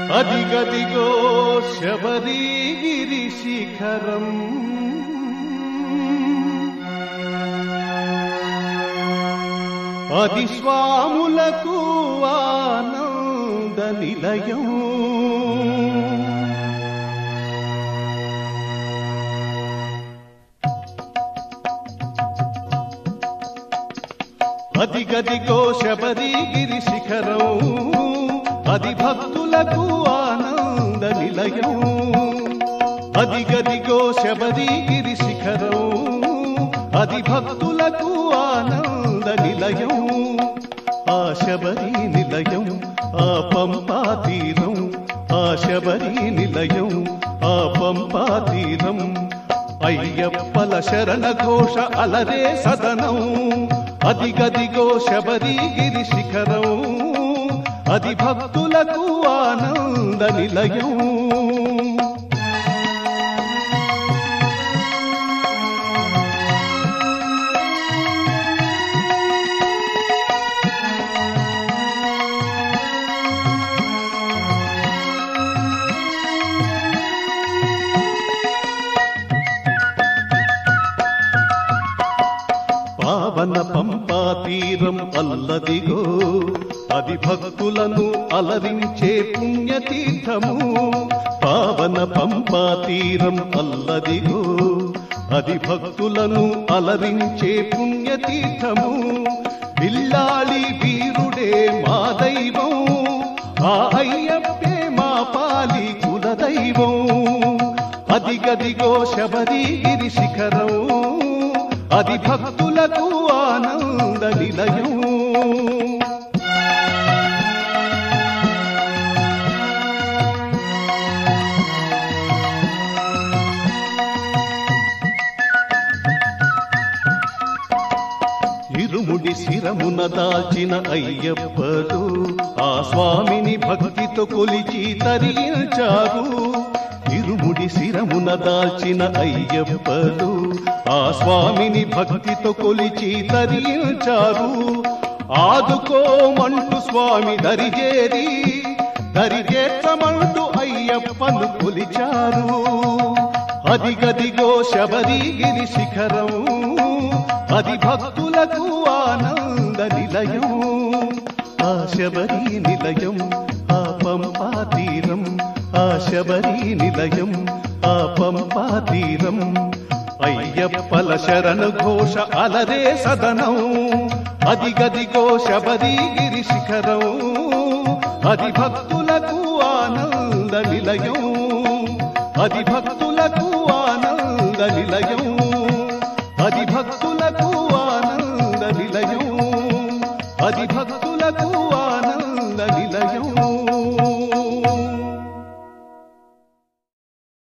అదిగదిగో శబరిగిరి శిఖరం అది స్వాములకు ఆనంద నిలయం అదిగదిగో శబరిగిరి శిఖరం అది భక్తులకు ఆనంద నిలయం అదిగదిగో శబరిగిరి శిఖరం అది భక్తులకు ఆనంద నిలయం ఆ శబరి నిలయం ఆ పంపా తీరం ఆ శబరి నిలయం ఆ పంపా తీరం అయ్యప్పల శరణ ఘోష అలరే సదనం అదిగదిగో శబరిగిరి శిఖరం అది భక్తులకు ఆనంద నిలయం పావన పంపా తీరం అల్లదిగో అది భక్తులను అలరించే పుణ్యతీర్థము పావన పంపా తీరం అల్లదిగో అది భక్తులను అలరించే పుణ్యతీర్థము బిల్లాళి వీరుడే మా దైవం ఆ అయ్యప్పే మా పాలి కులదైవం అదిగదిగో శబరిగిరి శిఖరం అది భక్తులకు ఆనంద నిలయం ఇరుముడి శిరమున దాల్చిన అయ్యప్పడు ఆ స్వామిని భక్తితో కొలిచి తరించారు ఇరుముడి శిరమున దాల్చిన అయ్యప్పడు ఆ స్వామిని భక్తితో కొలిచి తరించారు ఆదుకోమంటూ స్వామి దరిజేరి దరిజేర్చమంటూ అయ్యప్పను కొలిచారు అదిగదిగో శబరిగిరి శిఖరం అది భక్తులకు ఆనంద నిలయం ఆ శబరి నిలయం ఆ పంపా తీరం ఆ శబరి నిలయం ఆ పంపా తీరం అయ్యప్పల శరణు ఘోష అలరే సదనం అదిగదిగో శబరిగిరి శిఖరం అది భక్తులకు ఆనంద నిలయం అది భక్తులకు ఆనంద నిలయం